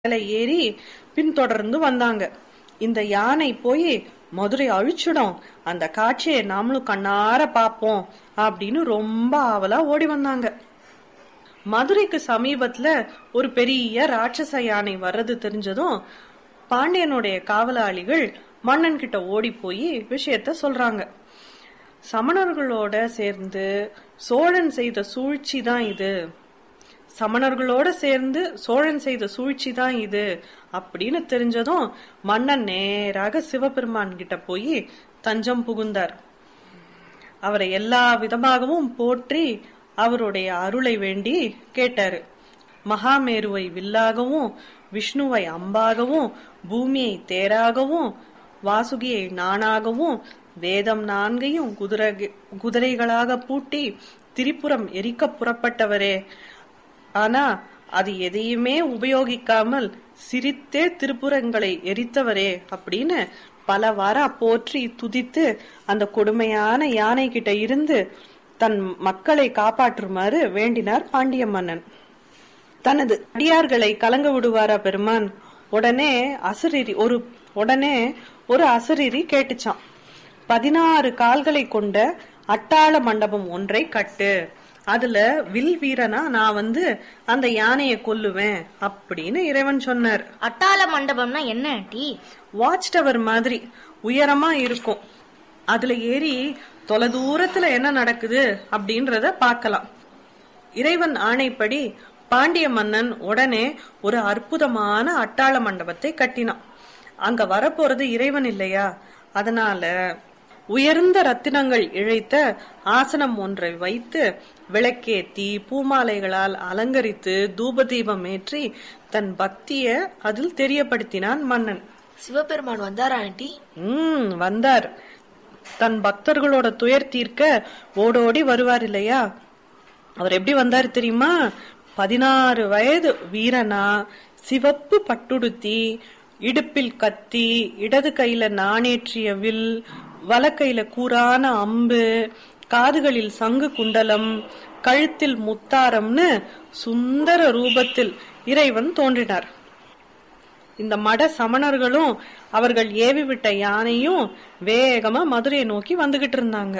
மேல ஏறி பின்தொடர்ந்து வந்தாங்க இந்த யானை போய் மதுரை அழிச்சிடும் அந்த காட்சியை நாமளும் கண்ணார பாப்போம் அப்படின்னு ரொம்ப ஆவலா ஓடி வந்தாங்க மதுரைக்கு சமீபத்துல ஒரு பெரிய ராட்சச யானை வர்றது தெரிஞ்சதும் பாண்டியனுடைய காவலாளிகள் மன்னன் கிட்ட ஓடி போய் விஷயத்த சொல்றாங்க சமணர்களோட சேர்ந்து சோழன் செய்த சூழ்ச்சி தான் இது சமணர்களோட சேர்ந்து சோழன் செய்த சூழ்ச்சி தான் இது அப்படின்னு தெரிஞ்சதும் மன்னன் நேராக சிவபெருமான் கிட்ட போய் தஞ்சம் புகுந்தார் அவரை எல்லா விதமாகவும் போற்றி அவருடைய அருளை வேண்டி கேட்டாரு மகாமேருவை வில்லாகவும் விஷ்ணுவை அம்பாகவும் பூமியை தேராகவும் வாசுகியை நானாகவும் வேதம் நான்கையும் குதிரை குதிரைகளாக பூட்டி திரிபுரம் எரிக்க புறப்பட்டவரே ஆனா அது எதையுமே உபயோகிக்காமல் சிரித்தே திருப்புறங்களை எரித்தவரே அப்படின்னு பல வாரா போற்றி துதித்து அந்த கொடுமையான யானை கிட்ட இருந்து தன் மக்களை காப்பாற்றுமாறு வேண்டினார் பாண்டிய மன்னன் தனது அடியார்களை கலங்க விடுவாரா பெருமான் உடனே அசரீரி ஒரு உடனே ஒரு அசரீரி கேட்டுச்சான் பதினாறு கால்களை கொண்ட அட்டாள மண்டபம் ஒன்றை கட்டு அதுல வில் வீரனா நான் வந்து அந்த யானையை கொல்லுவேன் அப்படின்னு இறைவன் சொன்னார் அட்டாள மண்டபம்னா என்ன ஆண்டி வாட்ச் டவர் மாதிரி உயரமா இருக்கும் அதுல ஏறி தொலை தூரத்துல என்ன நடக்குது அப்படின்றத பார்க்கலாம் இறைவன் ஆணைப்படி பாண்டிய மன்னன் உடனே ஒரு அற்புதமான அட்டாள மண்டபத்தை கட்டினான் அங்க வரப்போறது இறைவன் இல்லையா அதனால உயர்ந்த ரத்தினங்கள் இழைத்த ஆசனம் ஒன்றை வைத்து விளக்கேத்தி பூமாலைகளால் அலங்கரித்து தூபதீபம் ஏற்றி தன் பக்திய அதில் தெரியப்படுத்தினான் மன்னன் சிவபெருமான் வந்தாரா ஆண்டி உம் வந்தார் தன் பக்தர்களோட துயர் தீர்க்க ஓடோடி வருவார் இல்லையா அவர் எப்படி வந்தாரு தெரியுமா பதினாறு வயது வீரனா சிவப்பு பட்டுடுத்தி இடுப்பில் கத்தி இடது கையில நாணேற்றிய வில் வலக்கையில கூரான அம்பு காதுகளில் சங்கு குண்டலம் கழுத்தில் முத்தாரம்னு சுந்தர ரூபத்தில் இறைவன் தோன்றினார் இந்த மட சமணர்களும் அவர்கள் ஏவி விட்ட யானையும் வேகமா மதுரையை நோக்கி வந்துகிட்டு இருந்தாங்க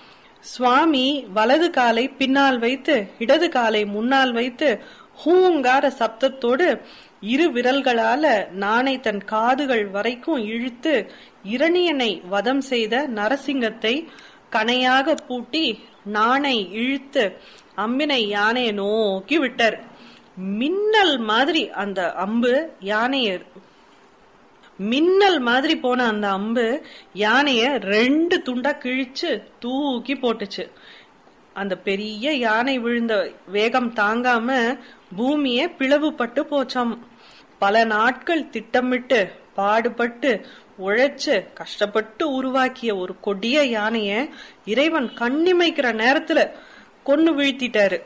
சுவாமி வலது காலை பின்னால் வைத்து இடது காலை முன்னால் வைத்து ஹூங்கார சப்தத்தோடு இரு விரல்களால நாணை தன் காதுகள் வரைக்கும் இழுத்து இரணியனை வதம் செய்த நரசிங்கத்தை கணையாக பூட்டி நாணை இழுத்து அம்பினை யானையை நோக்கி விட்டார் மின்னல் மாதிரி அந்த அம்பு யானைய மின்னல் மாதிரி போன அந்த அம்பு யானைய ரெண்டு துண்டா கிழிச்சு தூக்கி போட்டுச்சு அந்த பெரிய யானை விழுந்த வேகம் தாங்காம பூமியே பிளவுபட்டு போச்சாம் பல நாட்கள் திட்டமிட்டு பாடுபட்டு உழைச்சு கஷ்டப்பட்டு உருவாக்கிய ஒரு கொடிய யானைய இறைவன் கண்ணிமைக்கிற நேரத்துல கொன்னு வீழ்த்திட்டாரு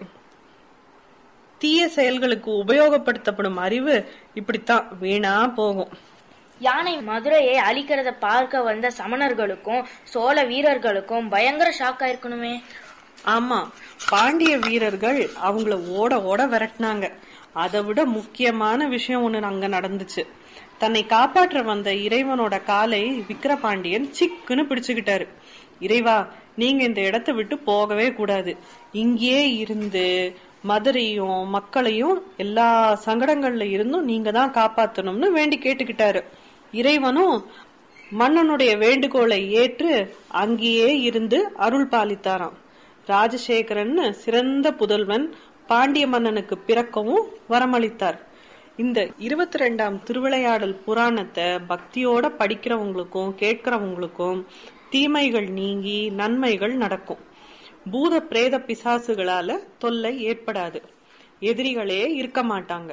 தீய செயல்களுக்கு உபயோகப்படுத்தப்படும் அறிவு இப்படித்தான் வீணா போகும் யானை மதுரையை அழிக்கிறத பார்க்க வந்த சமணர்களுக்கும் சோழ வீரர்களுக்கும் பயங்கர ஷாக் ஆயிருக்கணுமே ஆமா பாண்டிய வீரர்கள் அவங்கள ஓட ஓட விரட்டினாங்க அதை விட முக்கியமான விஷயம் ஒண்ணு அங்க நடந்துச்சு தன்னை காப்பாற்ற வந்த இறைவனோட காலை விக்கிரபாண்டியன் சிக்குன்னு பிடிச்சுக்கிட்டாரு இறைவா நீங்க இந்த இடத்தை விட்டு போகவே கூடாது இங்கேயே இருந்து மதுரையும் மக்களையும் எல்லா சங்கடங்கள்ல இருந்தும் நீங்க தான் காப்பாத்தணும்னு வேண்டி கேட்டுக்கிட்டாரு இறைவனும் மன்னனுடைய வேண்டுகோளை ஏற்று அங்கேயே இருந்து அருள் பாலித்தாராம் ராஜசேகரன் சிறந்த புதல்வன் பாண்டிய மன்னனுக்கு பிறக்கவும் வரமளித்தார் இந்த இருபத்தி ரெண்டாம் திருவிளையாடல் புராணத்தை பக்தியோட படிக்கிறவங்களுக்கும் கேட்கிறவங்களுக்கும் தீமைகள் நீங்கி நன்மைகள் நடக்கும் பூத பிரேத பிசாசுகளால தொல்லை ஏற்படாது எதிரிகளே இருக்க மாட்டாங்க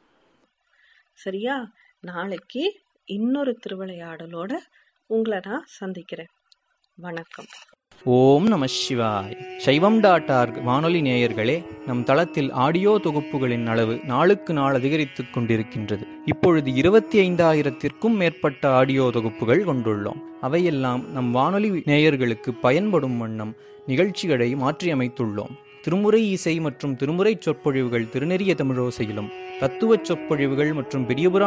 சரியா நாளைக்கு இன்னொரு திருவிளையாடலோட உங்களை நான் சந்திக்கிறேன் வணக்கம் ஓம் நம சிவாய் சைவம் டாட் ஆர்க் வானொலி நேயர்களே நம் தளத்தில் ஆடியோ தொகுப்புகளின் அளவு நாளுக்கு நாள் அதிகரித்துக் கொண்டிருக்கின்றது இப்பொழுது இருபத்தி ஐந்தாயிரத்திற்கும் மேற்பட்ட ஆடியோ தொகுப்புகள் கொண்டுள்ளோம் அவையெல்லாம் நம் வானொலி நேயர்களுக்கு பயன்படும் வண்ணம் நிகழ்ச்சிகளை மாற்றியமைத்துள்ளோம் திருமுறை இசை மற்றும் திருமுறை சொற்பொழிவுகள் திருநெறிய தமிழோசையிலும் தத்துவச் சொற்பொழிவுகள் மற்றும் பெரியபுரா